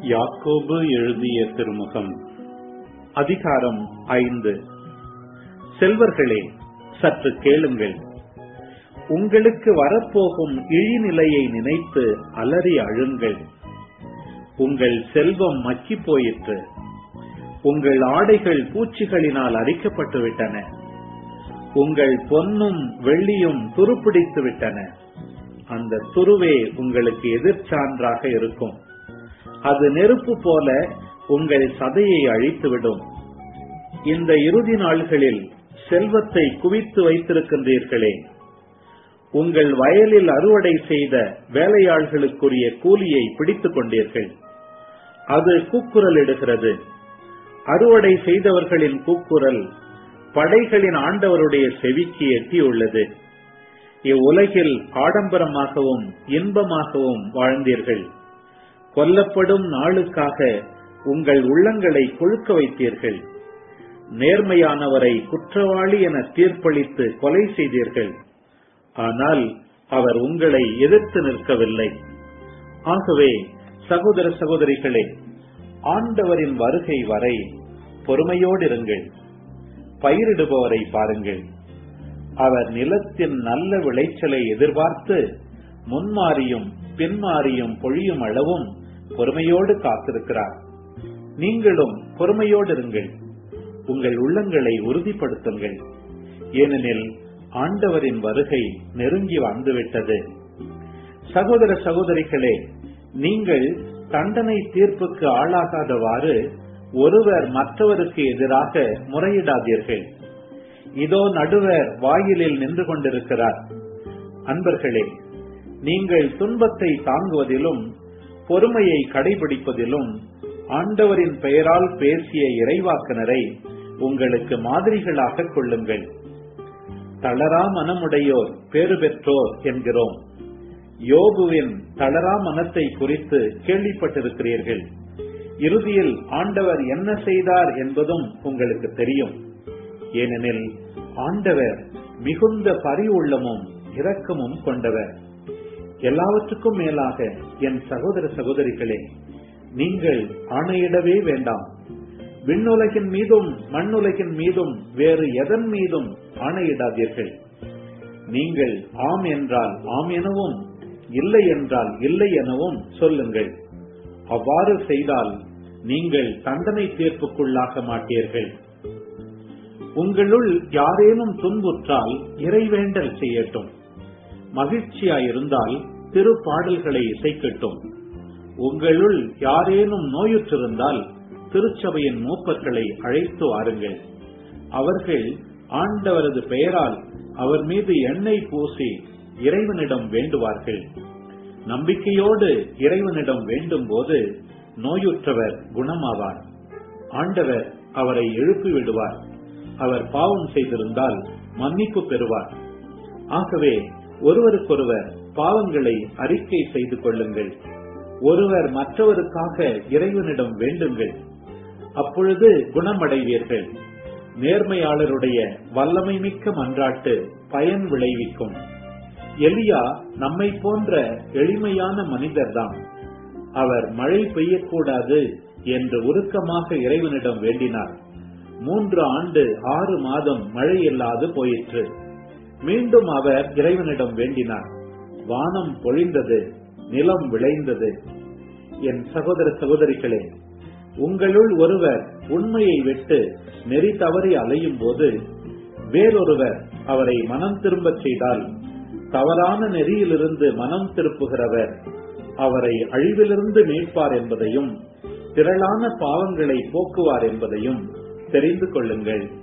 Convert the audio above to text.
யாக்கோபு எழுதிய திருமுகம் அதிகாரம் ஐந்து செல்வர்களே சற்று கேளுங்கள் உங்களுக்கு வரப்போகும் இழிநிலையை நினைத்து அலறி அழுங்கள் உங்கள் செல்வம் மக்கி போயிற்று உங்கள் ஆடைகள் பூச்சிகளினால் அரிக்கப்பட்டு விட்டன உங்கள் பொன்னும் வெள்ளியும் துருப்பிடித்து விட்டன அந்த துருவே உங்களுக்கு எதிர்ச்சான்றாக இருக்கும் அது நெருப்பு போல உங்கள் சதையை அழித்துவிடும் இந்த இறுதி நாள்களில் செல்வத்தை குவித்து வைத்திருக்கின்றீர்களே உங்கள் வயலில் அறுவடை செய்த வேலையாள்களுக்குரிய கூலியை பிடித்துக் கொண்டீர்கள் அது கூக்குரலிடுகிறது அறுவடை செய்தவர்களின் கூக்குரல் படைகளின் ஆண்டவருடைய செவிக்கு எட்டியுள்ளது இவ்வுலகில் ஆடம்பரமாகவும் இன்பமாகவும் வாழ்ந்தீர்கள் கொல்லப்படும் நாளுக்காக உங்கள் உள்ளங்களை கொழுக்க வைத்தீர்கள் நேர்மையானவரை குற்றவாளி என தீர்ப்பளித்து கொலை செய்தீர்கள் ஆனால் அவர் உங்களை எதிர்த்து நிற்கவில்லை ஆகவே சகோதர சகோதரிகளே ஆண்டவரின் வருகை வரை பொறுமையோடு இருங்கள் பயிரிடுபவரை பாருங்கள் அவர் நிலத்தின் நல்ல விளைச்சலை எதிர்பார்த்து முன்மாறியும் பின்மாறியும் பொழியும் அளவும் பொறுமையோடு காத்திருக்கிறார் நீங்களும் பொறுமையோடு இருங்கள் உங்கள் உள்ளங்களை உறுதிப்படுத்துங்கள் ஏனெனில் ஆண்டவரின் வருகை நெருங்கி வந்துவிட்டது சகோதர சகோதரிகளே நீங்கள் தண்டனை தீர்ப்புக்கு ஆளாகாதவாறு ஒருவர் மற்றவருக்கு எதிராக முறையிடாதீர்கள் இதோ நடுவர் வாயிலில் நின்று கொண்டிருக்கிறார் அன்பர்களே நீங்கள் துன்பத்தை தாங்குவதிலும் பொறுமையை கடைபிடிப்பதிலும் ஆண்டவரின் பெயரால் பேசிய இறைவாக்கினரை உங்களுக்கு மாதிரிகளாக கொள்ளுங்கள் தளரா மனமுடையோர் பேறு பெற்றோர் என்கிறோம் யோபுவின் தளரா மனத்தை குறித்து கேள்விப்பட்டிருக்கிறீர்கள் இறுதியில் ஆண்டவர் என்ன செய்தார் என்பதும் உங்களுக்கு தெரியும் ஏனெனில் ஆண்டவர் மிகுந்த பரிவுள்ளமும் இரக்கமும் கொண்டவர் எல்லாவற்றுக்கும் மேலாக என் சகோதர சகோதரிகளே நீங்கள் ஆணையிடவே வேண்டாம் விண்ணுலகின் மீதும் மண்ணுலகின் மீதும் வேறு எதன் மீதும் ஆணையிடாதீர்கள் நீங்கள் ஆம் என்றால் ஆம் எனவும் இல்லை என்றால் இல்லை எனவும் சொல்லுங்கள் அவ்வாறு செய்தால் நீங்கள் தண்டனை தீர்ப்புக்குள்ளாக மாட்டீர்கள் உங்களுள் யாரேனும் துன்புற்றால் இறைவேண்டல் செய்யட்டும் மகிழ்ச்சியாயிருந்தால் திருப்பாடல்களை இசைக்கட்டும் உங்களுள் யாரேனும் நோயுற்றிருந்தால் திருச்சபையின் மூப்பர்களை அழைத்து வாருங்கள் அவர்கள் ஆண்டவரது பெயரால் அவர் மீது எண்ணெய் பூசி இறைவனிடம் வேண்டுவார்கள் நம்பிக்கையோடு இறைவனிடம் வேண்டும் போது நோயுற்றவர் குணமாவார் ஆண்டவர் அவரை எழுப்பி விடுவார் அவர் பாவம் செய்திருந்தால் மன்னிப்பு பெறுவார் ஆகவே ஒருவருக்கொருவர் பாவங்களை அறிக்கை செய்து கொள்ளுங்கள் ஒருவர் மற்றவருக்காக இறைவனிடம் வேண்டுங்கள் அப்பொழுது குணமடைவீர்கள் நேர்மையாளருடைய வல்லமை மிக்க மன்றாட்டு பயன் விளைவிக்கும் எலியா நம்மை போன்ற எளிமையான மனிதர்தான் அவர் மழை பெய்யக்கூடாது என்று உருக்கமாக இறைவனிடம் வேண்டினார் மூன்று ஆண்டு ஆறு மாதம் மழை இல்லாது போயிற்று மீண்டும் அவர் இறைவனிடம் வேண்டினார் வானம் பொழிந்தது நிலம் விளைந்தது என் சகோதர சகோதரிகளே உங்களுள் ஒருவர் உண்மையை விட்டு நெறி தவறி அலையும் போது வேறொருவர் அவரை மனம் திரும்பச் செய்தால் தவறான நெறியிலிருந்து மனம் திருப்புகிறவர் அவரை அழிவிலிருந்து மீட்பார் என்பதையும் திரளான பாவங்களை போக்குவார் என்பதையும் தெரிந்து கொள்ளுங்கள்